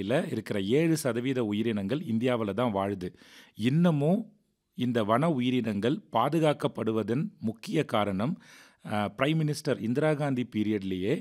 உயிரினங்கள்ல இருக்கிற 7% உயிரினங்கள் இந்தியாவுல தான் வாழுது. இன்னமும் இந்த வன உயிரினங்கள் பாதுகாக்கப்படுவதன் முக்கிய காரணம், அ பிரைம் மினிஸ்டர் இந்திரா காந்தி பீரியட்லயே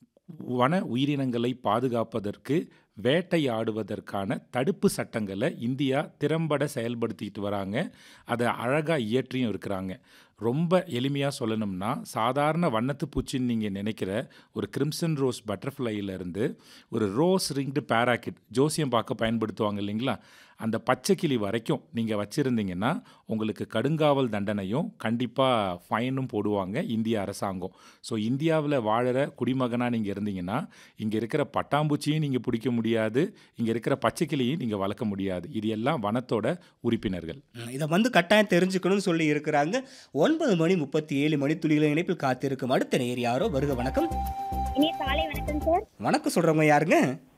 வன உயிரினங்களை பாதுகாப்பதற்கு, வேட்டையாடுவதற்கான தடுப்பு சட்டங்கள இந்தியா திறம்பட செயல்படுத்திட்டு வராங்க. அத அழகா இயற்றியும் இருக்கிறாங்க. ரொம்ப எளிமையா சொல்லணும்னா, சாதாரண வண்ணத்து பூச்சின்னு நீங்க நினைக்கிற ஒரு கிரிம்சன் ரோஸ் பட்டர்ஃப்ளையிலருந்து, ஒரு ரோஸ் ரிங்டு பேராக்கிட் ஜோசியம் பார்க்க பயன்படுத்துவாங்க இல்லைங்களா? அந்த பச்சைக்கிளி வரைக்கும் நீங்க வச்சிருந்தீங்கன்னா, உங்களுக்கு கடுங்காவல் தண்டனையும், கண்டிப்பா ஃபைனும் போடுவாங்க இந்திய அரசாங்கம். ஸோ இந்தியாவுல வாழுற குடிமகனா நீங்க இருந்தீங்கன்னா, இங்க இருக்கிற பட்டாம்பூச்சியும் நீங்க பிடிக்க முடியாது, இங்க இருக்கிற பச்சைக்கிளியும் நீங்க வளர்க்க முடியாது. இது எல்லாம் வனத்தோட உறுப்பினர்கள். ம். இத வந்து கட்டாயம் தெரிஞ்சுக்கணும்னு சொல்லி இருக்கிறாங்க. 9 மணி 37 மணித்துளிகள் இணைப்பில் காத்திருக்கும் அடுத்த நேயர் யாரோ? வருக வணக்கம். இனிய காலை வணக்கம் சார். வணக்கம் சொல்றவங்க யாருங்க?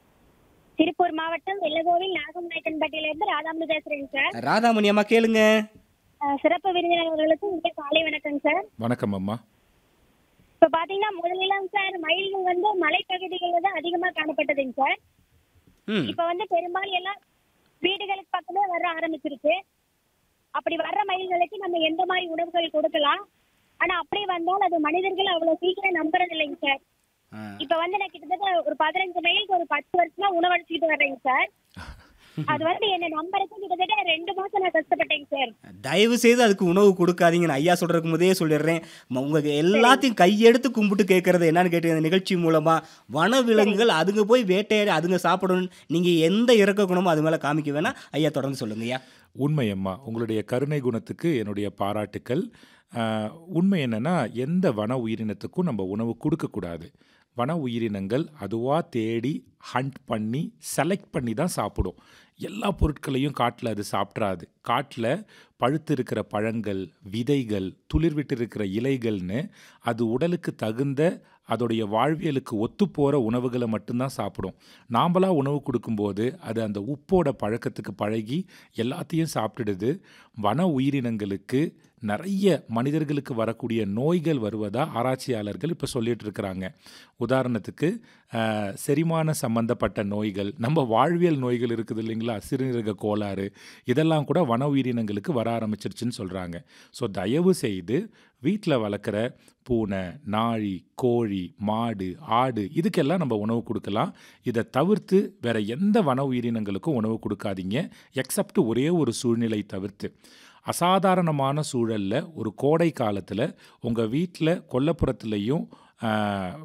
திருப்பூர் மாவட்டம் வெள்ளகோவில் நாகம்நாயக்கன்பட்டியிலிருந்து ராதாமணி பேசுறேங்க சார். ராதாமணி அம்மா கேளுங்க. அ, சிறப்பு விருந்தினர் அவர்களுக்கு இனிய காலை வணக்கம் சார். வணக்கம் அம்மா. இப்ப பாத்தீங்கன்னா முதலிலாம் சார் மயில்கள் வந்து மலைப்பகுதிகள்ல தான் அதிகமா காணப்பட்டதுங்க சார். ம். இப்ப வந்து பெரும்பாலும் எல்லாம் வீடுகளுக்கு பக்கமே வர ஆரம்பிச்சிருச்சு. அப்படி வர்ற மயில்களுக்கு நம்ம எந்த மாதிரி உணவுகள் கொடுக்கலாம்? ஆனா அப்படியே வந்தால் அது மனிதர்கள் அவ்வளவு சீக்கிரம் நம்புறது இல்லைங்க சார். ஆ. இப்ப வந்து நான் கிட்டத்தட்ட ஒரு 15 மைலுக்கு ஒரு 10 வருஷமா உணவளிச்சுட்டு வர்றேங்க சார். அது வந்து என்ன நம்பருக்கு கிட்டத்தட்ட 2 மாசம் நான் கஷ்டப்பட்டேங்க சார். தயவு செய்து அதுக்கு உணவு கொடுக்காதீங்கன்னு ஐயா சொல்றதுக்கு முதலே சொல்லிடுறேன். ம உங்க எல்லாத்தையும் கையெடுத்து கும்பிட்டு கேட்கறது என்னன்னு கேட்டீங்க இந்த நிகழ்ச்சி மூலமா, வனவிலங்குகள் அதுங்க போய் வேட்டையாடி அதுங்க சாப்பிடணும்னு நீங்க எந்த இரக்க குணமும் அது மேல காமிக்க வேணாம். ஐயா தொடர்ந்து சொல்லுங்கய்யா. உண்மை அம்மா. உங்களுடைய கருணை குணத்துக்கு என்னுடைய பாராட்டுக்கள். அ உண்மை என்னன்னா, எந்த வன உயிரினத்துக்கும் நம்ம உணவு குடுக்கக்கூடாது. வன உயிரினங்கள் அதுவா தேடி ஹண்ட் பண்ணி, செலக்ட் பண்ணி தான் சாப்பிடும். எல்லா பொருட்களையும் காட்டுல அது சாப்பிட்றாது. காட்டுல பழுத்து இருக்கிற பழங்கள், விதைகள், துளிர்விட்டு இருக்கிற இலைகள்னு அது உடலுக்கு தகுந்த அதோடைய வாழ்வியலுக்கு ஒத்துப்போற உணவுகள மட்டும் தான் சாப்பிடும். நாம்பளா உணவு குடுக்கும்போது, அது அந்த உப்போட பழக்கத்துக்கு பழகி எல்லாத்தையும் சாப்பிட்டுடுது. வன உயிரினங்களுக்கு நெறைய மனிதர்களுக்கு வரக்கூடிய நோய்கள் வருவதா ஆராய்ச்சியாளர்கள் இப்ப சொல்லிட்டு இருக்கிறாங்க. உதாரணத்துக்கு, அ செரிமான சம்பந்தப்பட்ட நோய்கள், நம்ம வாழ்வியல் நோய்கள் இருக்குது இல்லைங்களா? சிறுநீரக கோளாறு, இதெல்லாம் கூட வன உயிரினங்களுக்கு வர ஆரம்பிச்சிருச்சுன்னு சொல்றாங்க. ஸோ தயவு செய்து வீட்ல வளர்க்குற பூனை, நாய், கோழி, மாடு, ஆடு இதுக்கெல்லாம் நம்ம உணவு குடுக்கலாம். இத தவிர்த்து வேற எந்த வன உயிரினங்களுக்கும் உணவு குடுக்காதீங்க. எக்செப்ட் ஒரே ஒரு சூழ்நிலை தவிர்த்து. அசாதாரணமான சூழல்ல ஒரு கோடை காலத்துல உங்க வீட்ல கொல்லைப்புறத்திலயும், அ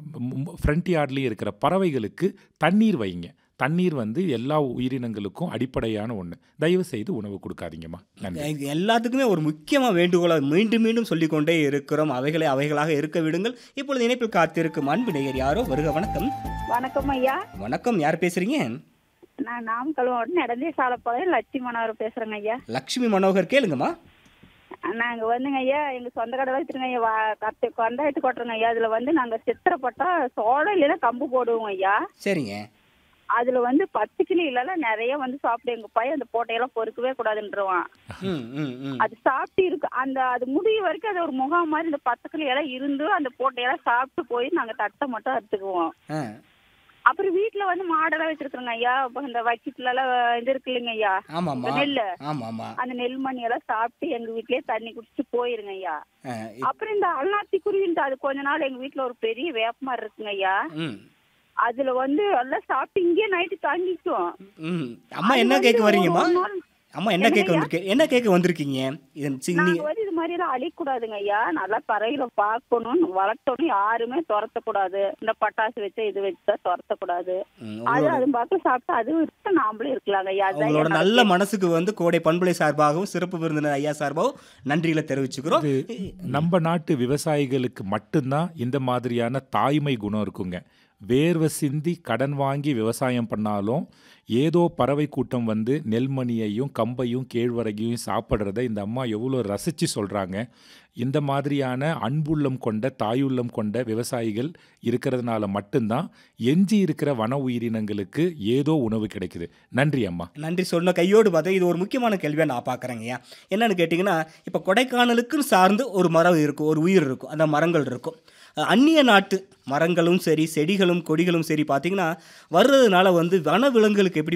ம் ஃப்ரண்ட் யார்ட்லயும் இருக்கிற பறவைகளுக்கு தண்ணீர் வைங்க. தண்ணீர் வந்து எல்லா உயிரினங்களுக்கும் அடிப்படையான ஒண்ணு. தயவு செய்து உணவு குடுக்காதீங்கம்மா. நன்றி. இது எல்லாத்துக்குமே ஒரு முக்கியமா வேண்டுகோள மீண்டும் மீண்டும் சொல்லிக் கொண்டே இருக்கிறோம். அவைகளை அவைகளாக இருக்க விடுங்கள். இப்பொழுது இணைப்பில் காத்திருக்கும் அன்பு நேயர் யாரோ? வருக வணக்கம். வணக்கம் ஐயா. வணக்கம். யார் பேசுறீங்க? நான் நாமக்கல் மாவட்டம் நடந்தே சாலப்பாளையம் லட்சுமி மனோகர் பேசுறேங்க ஐயா. லட்சுமி மனோகர் கேளுங்கம்மா. நாங்க வந்துங்க ஐயா எங்க சொந்த கடை வச்சிருங்க ஐயா வா- கத்து கொண்டாயிட்டு கொட்டுறோங்க ஐயா அதுல வந்து நாங்க சித்திரப்பட்டா சோளம் இல்லைன்னா கம்பு போடுவோம் ஐயா சரிங்க. அதுல வந்து பத்து கிலோ இல்லைன்னா நிறைய வந்து சாப்பிட்டு எங்க பையன் அந்த போட்டையெல்லாம் பொறுக்கவே கூடாதுன்றவான் ம், ம், ம். அது சாப்பிட்டு இருக்கு அந்த அது முடிய வரைக்கும் அது ஒரு முகாம் மாதிரி இந்த பத்து கிலோ எல்லாம் இருந்து அந்த போட்டையெல்லாம் சாப்பிட்டு போய் நாங்க தட்டை மட்டும் அறுத்துக்குவோம் ஆ. அப்புறம் வீட்டுல வந்து மாடெல்லாம் வச்சிருக்கிறோங்க ஐயா அப்ப இந்த வக்கிட்டுல எல்லாம் இது இருக்கு இல்லைங்க ஐயா ஆமாம்மா. இந்த நெல்லு ஆமாம்மா. அந்த நெல் மணி எல்லாம் சாப்பிட்டு எங்க வீட்லயே தண்ணி குடிச்சிட்டு போயிருங்க ஐயா ஆ, இப்- அப்புறம் இந்த அல்லாத்தி குருவின்ட்டு அது கொஞ்ச நாள் எங்க வீட்ல ஒரு பெரிய வேப்பமரம் இருக்குங்க ஐயா ம், அதுல வந்து எல்லாம் சாப்பிட்டு இங்கேயே நைட்டு தங்கிக்கும் ம். அம்மா அது என்ன வந்து கேட்க வரீங்கம்மா? ஒரு நாள் அம்மா என்ன கேட்க என்னங்கய்யா? வந்திருக்கீங்க? என்ன கேட்க வந்திருக்கீங்க? இதன் சின்னி நாங்க வந்து இது மாதிரி எல்லாம் அழிக்கூடாதுங்க ஐயா நல்லா பறவைகளை பார்க்கணும் வளர்த்தணும் யாருமே துரத்தக்கூடாது இந்த பட்டாசு வச்சு இது வச்சு துரத்தக்கூடாது ம், அது உங்களோட அது பார்த்து சாப்பிட்டு அது இருக்கு நாமளும் இருக்கலாங்க ஐயா அதுதான் உங்களோட என்னோட நல்ல கேள்வி. மனசுக்கு வந்து கோடை பண்புலை சார்பாகவும் சிறப்பு விருந்தினர் ஐயா சார்பாகவும் நன்றிகளை தெரிவிச்சுக்கிறோம் இது நம்ம நாட்டு விவசாயிகளுக்கு மட்டும்தான் இந்த மாதிரியான தாய்மை குணம் இருக்குங்க. வேர்வை சிந்தி கடன் வாங்கி விவசாயம் பண்ணாலும், ஏதோ பறவை கூட்டம் வந்து நெல்மணியையும், கம்பையும், கேழ்வரகையும் சாப்பிடுறத இந்த அம்மா எவ்வளோ ரசிச்சு சொல்றாங்க. இந்த மாதிரியான அன்புள்ளம் கொண்ட, தாயுள்ளம் கொண்ட விவசாயிகள் இருக்கிறதுனால மட்டும்தான் எஞ்சி இருக்கிற வன உயிரினங்களுக்கு ஏதோ உணவு கிடைக்குது. நன்றி அம்மா. நன்றி சொன்ன கையோடு பார்த்தா இது ஒரு முக்கியமான கேள்வியாக நான் பார்க்குறேங்கய்யா என்னன்னு கேட்டிங்கன்னா இப்போ கொடைக்கானலுக்குன்னு சார்ந்து ஒரு மரம் இருக்கும் ஒரு உயிர் இருக்கும் அந்த மரங்கள் இருக்கும் அஹ் அந்நிய நாட்டு மரங்களும் சரி செடிகளும் கொடிகளும் சரி பார்த்தீங்கன்னா வர்றதுனால வந்து வனவிலங்குகளுக்கு எப்படி